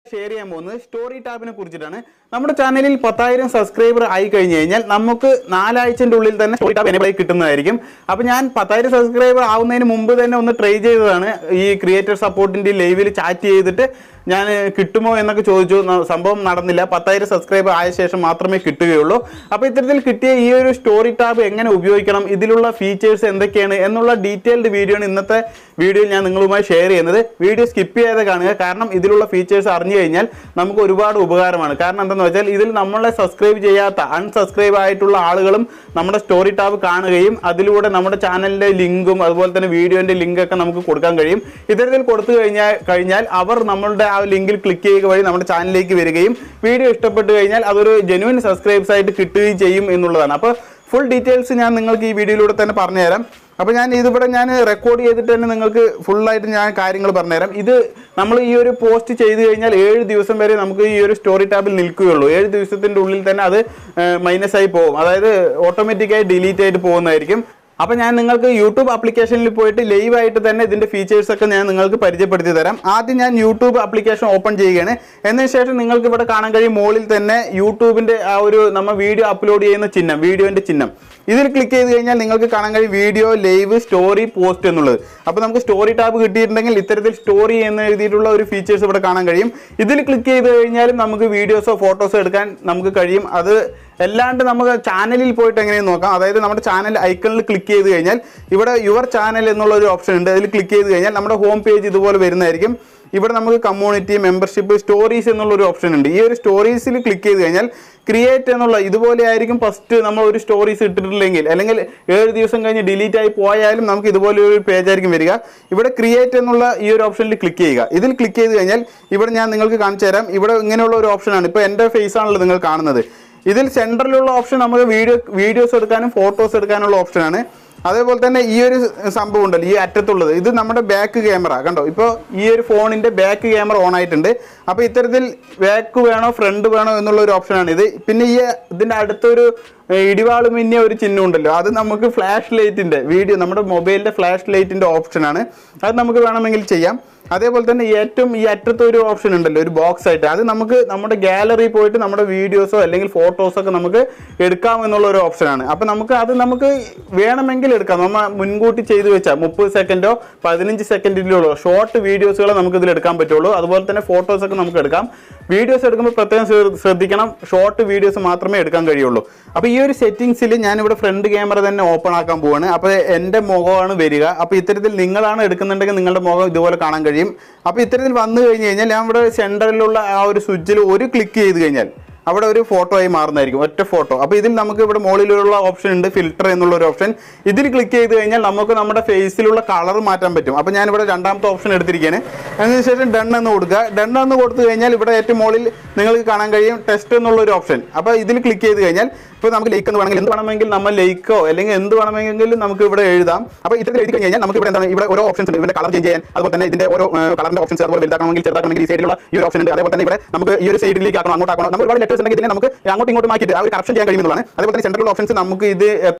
share ചെയ്യാൻ പോകുന്നത് story ടാബിനെ കുറിച്ചിട്ടാണ് നമ്മുടെ ചാനലിൽ പത്തായിരം സബ്സ്ക്രൈബർ ആയി കഴിഞ്ഞു കഴിഞ്ഞാൽ നമുക്ക് നാലാഴ്ചൻ്റെ ഉള്ളിൽ തന്നെ സ്റ്റോറി ടാബ് എനേബിൾ ആയി കിട്ടുന്നതായിരിക്കും അപ്പോൾ ഞാൻ പത്തായിരം സബ്സ്ക്രൈബർ ആവുന്നതിന് മുമ്പ് തന്നെ ഒന്ന് ട്രൈ ചെയ്തതാണ് ഈ ക്രിയേറ്റർ സപ്പോർട്ടിൻ്റെ ലൈവിൽ ചാറ്റ് ചെയ്തിട്ട് ഞാൻ കിട്ടുമോ എന്നൊക്കെ ചോദിച്ചു ന- സംഭവം നടന്നില്ല പത്തായിരം സബ്സ്ക്രൈബർ ആയ ശേഷം മാത്രമേ കിട്ടുകയുള്ളൂ അപ്പോൾ ഇത്തരത്തിൽ കിട്ടിയ ഈ ഒരു സ്റ്റോറി ടാബ് എങ്ങനെ ഉപയോഗിക്കണം ഇതിലുള്ള ഫീച്ചേഴ്സ് എന്തൊക്കെയാണ് എന്നുള്ള ഡീറ്റെയിൽഡ് വീഡിയോ ആണ് ഇന്നത്തെ വീഡിയോയിൽ ഞാൻ നിങ്ങളുമായി ഷെയർ ചെയ്യുന്നത് വീഡിയോ സ്കിപ്പ് ചെയ്യാതെ കാണുക കാരണം ഇതിലുള്ള ഫീച്ചേഴ്സ് അറിഞ്ഞു കഴിഞ്ഞാൽ നമുക്ക് ഒരുപാട് ഉപകാരമാണ് കാരണം എന്താണെന്ന് വെച്ചാൽ ഇതിൽ നമ്മളെ സബ്സ്ക്രൈബ് ചെയ്യാത്ത അൺസബ്സ്ക്രൈബ് ആയിട്ടുള്ള ആളുകളും നമ്മുടെ സ്റ്റോറി ടാബ് കാണുകയും അതിലൂടെ നമ്മുടെ ചാനലിൻ്റെ ലിങ്കും അതുപോലെ തന്നെ വീഡിയോൻ്റെ ലിങ്കൊക്കെ നമുക്ക് കൊടുക്കാൻ കഴിയും ഇത്തരത്തിൽ കൊടുത്തു കഴിഞ്ഞാൽ കഴിഞ്ഞാൽ അവർ നമ്മളുടെ ആ ലിങ്കിൽ ക്ലിക്ക് ചെയ്യുക വഴി നമ്മുടെ ചാനലിലേക്ക് വരികയും വീഡിയോ ഇഷ്ടപ്പെട്ട് കഴിഞ്ഞാൽ അതൊരു ജെനുവിൻ സബ്സ്ക്രൈബ്സ് ആയിട്ട് കിട്ടുകയും ചെയ്യും എന്നുള്ളതാണ് അപ്പോൾ ഫുൾ ഡീറ്റെയിൽസ് ഞാൻ നിങ്ങൾക്ക് ഈ വീഡിയോയിലൂടെ തന്നെ പറഞ്ഞുതരാം അപ്പോൾ ഞാൻ ഇതിവിടെ ഞാൻ റെക്കോർഡ് ചെയ്തിട്ട് തന്നെ നിങ്ങൾക്ക് ഫുള്ളായിട്ട് ഞാൻ കാര്യങ്ങൾ പറഞ്ഞുതരാം ഇത് നമ്മൾ ഈ ഒരു പോസ്റ്റ് ചെയ്ത് കഴിഞ്ഞാൽ ഏഴ് ദിവസം വരെ നമുക്ക് ഈ ഒരു സ്റ്റോറി ടാബിൽ നിൽക്കുകയുള്ളൂ ഏഴ് ദിവസത്തിൻ്റെ ഉള്ളിൽ തന്നെ അത് മൈനസ് ആയി പോകും അതായത് ഓട്ടോമാറ്റിക്കായി ഡിലീറ്റ് ആയിട്ട് പോകുന്നതായിരിക്കും അപ്പോൾ ഞാൻ നിങ്ങൾക്ക് യൂട്യൂബ് ആപ്ലിക്കേഷനിൽ പോയിട്ട് ലൈവ് ആയിട്ട് തന്നെ ഇതിൻ്റെ ഫീച്ചേഴ്സ് ഒക്കെ ഞാൻ നിങ്ങൾക്ക് പരിചയപ്പെടുത്തി തരാം ആദ്യം ഞാൻ യൂട്യൂബ് ആപ്ലിക്കേഷൻ ഓപ്പൺ ചെയ്യുകയാണ് എന്നതിന് ശേഷം നിങ്ങൾക്ക് ഇവിടെ കാണാൻ കഴിയും മുകളിൽ തന്നെ യൂട്യൂബിൻ്റെ ആ ഒരു നമ്മൾ വീഡിയോ അപ്ലോഡ് ചെയ്യുന്ന ചിഹ്നം വീഡിയോൻ്റെ ചിഹ്നം ഇതിൽ ക്ലിക്ക് ചെയ്ത് കഴിഞ്ഞാൽ നിങ്ങൾക്ക് കാണാൻ കഴിയും വീഡിയോ ലൈവ് സ്റ്റോറി പോസ്റ്റ് എന്നുള്ളത് അപ്പോൾ നമുക്ക് സ്റ്റോറി ടാബ് കിട്ടിയിട്ടുണ്ടെങ്കിൽ ഇത്തരത്തിൽ സ്റ്റോറി എന്ന് എഴുതിയിട്ടുള്ള ഒരു ഫീച്ചേഴ്സ് ഇവിടെ കാണാൻ കഴിയും ഇതിൽ ക്ലിക്ക് ചെയ്ത് കഴിഞ്ഞാലും നമുക്ക് വീഡിയോസോ ഫോട്ടോസോ എടുക്കാൻ നമുക്ക് കഴിയും അത് അല്ലാണ്ട് നമുക്ക് ചാനലിൽ പോയിട്ട് എങ്ങനെയെന്ന് നോക്കാം അതായത് നമ്മുടെ ചാനൽ ഐക്കണിൽ ക്ലിക്ക് ചെയ്ത് കഴിഞ്ഞാൽ ഇവിടെ യുവർ ചാനൽ എന്നുള്ള ഒരു ഓപ്ഷൻ ഉണ്ട് അതിൽ ക്ലിക്ക് ചെയ്ത് കഴിഞ്ഞാൽ നമ്മുടെ ഹോം പേജ് ഇതുപോലെ വരുന്നതായിരിക്കും ഇവിടെ നമുക്ക് കമ്മ്യൂണിറ്റി മെമ്പർഷിപ്പ് സ്റ്റോറീസ് എന്നുള്ള ഒരു ഓപ്ഷൻ ഉണ്ട് ഈ ഒരു സ്റ്റോറീസിൽ ക്ലിക്ക് ചെയ്ത് കഴിഞ്ഞാൽ ക്രിയേറ്റ് എന്നുള്ള ഇതുപോലെ ആയിരിക്കും ഫസ്റ്റ് നമ്മൾ ഒരു സ്റ്റോറീസ് ഇട്ടിട്ടില്ലെങ്കിൽ അല്ലെങ്കിൽ ഏഴ് ദിവസം കഴിഞ്ഞ് ഡിലീറ്റ് ആയി പോയാലും നമുക്ക് ഇതുപോലെ ഒരു പേജ് ആയിരിക്കും വരിക ഇവിടെ ക്രിയേറ്റ് എന്നുള്ള ഈ ഒരു ഓപ്ഷനിൽ ക്ലിക്ക് ചെയ്യുക ഇതിൽ ക്ലിക്ക് ചെയ്ത് കഴിഞ്ഞാൽ ഇവിടെ ഞാൻ നിങ്ങൾക്ക് കാണിച്ചു തരാം ഇവിടെ ഇങ്ങനെയുള്ള ഒരു ഓപ്ഷനാണ് ഇപ്പോൾ എൻ്റെ ഫേസ് ആണല്ലോ നിങ്ങൾ കാണുന്നത് ഇതിൽ സെൻറ്ററിലുള്ള ഓപ്ഷൻ നമുക്ക് വീഡിയോ വീഡിയോസ് എടുക്കാനും ഫോട്ടോസ് എടുക്കാനുള്ള ഓപ്ഷനാണ് അതേപോലെ തന്നെ ഈ ഒരു സംഭവം ഉണ്ടല്ലോ ഈ അറ്റത്തുള്ളത് ഇത് നമ്മുടെ ബാക്ക് ക്യാമറ കണ്ടോ ഇപ്പോൾ ഈ ഒരു ഫോണിൻ്റെ ബാക്ക് ക്യാമറ ഓൺ ആയിട്ടുണ്ട് അപ്പോൾ ഇത്തരത്തിൽ ബാക്ക് വേണോ ഫ്രണ്ട് വേണോ എന്നുള്ള ഒരു ഓപ്ഷനാണ് ഇത് പിന്നെ ഈ ഇതിൻ്റെ അടുത്തൊരു ഏഹ്, ഇടിവാള് മിന്നിയ ഒരു ചിഹ്നം ഉണ്ടല്ലോ അത് നമുക്ക് ഫ്ലാഷ് ലൈറ്റിൻ്റെ വീഡിയോ നമ്മുടെ മൊബൈലിൻ്റെ ഫ്ലാഷ് ലൈറ്റിൻ്റെ ഓപ്ഷനാണ് അത് നമുക്ക് വേണമെങ്കിൽ ചെയ്യാം അതേപോലെ തന്നെ ഏറ്റവും ഈ അറ്റത്ത് ഒരു ഓപ്ഷൻ ഉണ്ടല്ലോ ഒരു ബോക്സ് ആയിട്ട് അത് നമുക്ക് നമ്മുടെ ഗാലറി പോയിട്ട് നമ്മുടെ വീഡിയോസോ അല്ലെങ്കിൽ ഫോട്ടോസോ ഒക്കെ നമുക്ക് എടുക്കാം എന്നുള്ള ഒരു ഓപ്ഷനാണ് അപ്പോൾ നമുക്ക് അത് നമുക്ക് വേണമെങ്കിൽ എടുക്കാം നമ്മൾ മുൻകൂട്ടി ചെയ്തു വെച്ചാൽ മുപ്പത് സെക്കൻഡോ പതിനഞ്ച് സെക്കൻഡിലോ ഷോർട്ട് വീഡിയോസുകൾ നമുക്ക് ഇതിൽ എടുക്കാൻ പറ്റുള്ളൂ അതുപോലെ തന്നെ ഫോട്ടോസ് ഒക്കെ നമുക്ക് എടുക്കാം വീഡിയോസ് എടുക്കുമ്പോൾ പ്രത്യേകം ശ്ര- ശ്രദ്ധിക്കണം ഷോർട്ട് വീഡിയോസ് മാത്രമേ എടുക്കാൻ കഴിയുള്ളൂ അപ്പോൾ ഈ ഒരു സെറ്റിംഗ്സിൽ ഞാനിവിടെ ഫ്രണ്ട് ക്യാമറ തന്നെ ഓപ്പൺ ആക്കാൻ പോവാണ് അപ്പോൾ എൻ്റെ മുഖമാണ് വരിക അപ്പോൾ ഇത്തരത്തിൽ നിങ്ങളാണ് എടുക്കുന്നുണ്ടെങ്കിൽ നിങ്ങളുടെ മുഖം ഇതുപോലെ കാണാൻ കഴിയും അപ്പോൾ ഇത്തരത്തിൽ വന്നു കഴിഞ്ഞ് കഴിഞ്ഞാൽ ഞാൻ ഇവിടെ സെൻറ്ററിലുള്ള ആ ഒരു സ്വിച്ചിൽ ഒരു ക്ലിക്ക് ചെയ്ത് കഴിഞ്ഞാൽ അവിടെ ഒരു ഫോട്ടോ ആയി മാറുന്നതായിരിക്കും ഒറ്റ ഫോട്ടോ അപ്പോൾ ഇതിൽ നമുക്ക് ഇവിടെ മുകളിലുള്ള ഓപ്ഷൻ ഉണ്ട് ഫിൽറ്റർ എന്നുള്ള ഒരു ഓപ്ഷൻ ഇതിൽ ക്ലിക്ക് ചെയ്ത് കഴിഞ്ഞാൽ നമുക്ക് നമ്മുടെ ഫേസിലുള്ള കളർ മാറ്റാൻ പറ്റും അപ്പോൾ ഞാനിവിടെ രണ്ടാമത്തെ ഓപ്ഷൻ എടുത്തിരിക്കുകയാണ് അതിനുശേഷം ഡൺ എന്ന് കൊടുക്കുക ഡൺ എന്ന് കൊടുത്തു കഴിഞ്ഞാൽ ഇവിടെ ഏറ്റവും മുകളിൽ നിങ്ങൾക്ക് കാണാൻ കഴിയും ടെസ്റ്റ് എന്നുള്ള ഒരു ഓപ്ഷൻ അപ്പോൾ ഇതിൽ ക്ലിക്ക് ചെയ്ത് കഴിഞ്ഞാൽ ഇപ്പോൾ നമുക്ക് ലൈക്ക് എന്ന് വേണമെങ്കിൽ എന്ത് വേണമെങ്കിൽ നമ്മൾ ലൈക്കോ അല്ലെങ്കിൽ എന്ത് വേണമെങ്കിലും നമുക്ക് ഇവിടെ എഴുതാം അപ്പോൾ ഇത്തരത്തിൽ എഴുതി കഴിഞ്ഞാൽ നമുക്ക് ഇവിടെ എന്താണ് ഇവിടെ ഓരോ ഓപ്ഷൻസ് ഉണ്ട് ഇവിടെ കളർ ചേഞ്ച് ചെയ്യാൻ അതുപോലെ തന്നെ ഇതിന്റെ ഓരോ കളറിന്റെ ഓപ്ഷൻസ് അതുപോലെ വലുതാക്കണമെങ്കിൽ ചെറുതാക്കണമെങ്കിൽ ഈ സൈഡിലുള്ള ഈ ഒരു ഓപ്ഷൻ ഉണ്ട് അതേപോലെ തന്നെ ഇവിടെ നമുക്ക് ഈ ഒരു സൈഡിലേക്ക് ആക്കണം അങ്ങോട്ട് ആക്കണം നമ്മൾ ഒരുപാട് ലെറ്റേഴ്സ് ഉണ്ടെങ്കിൽ ഇതിനെ നമുക്ക് അങ്ങോട്ടും ഇങ്ങോട്ടും മാറ്റിയിട്ട് ആ ഒരു കറക്ഷൻ ചെയ്യാൻ കഴിയുന്നതാണ് അതേപോലെ തന്നെ സെൻട്രൽ ഓപ്ഷൻസ് നമുക്ക് ഇത്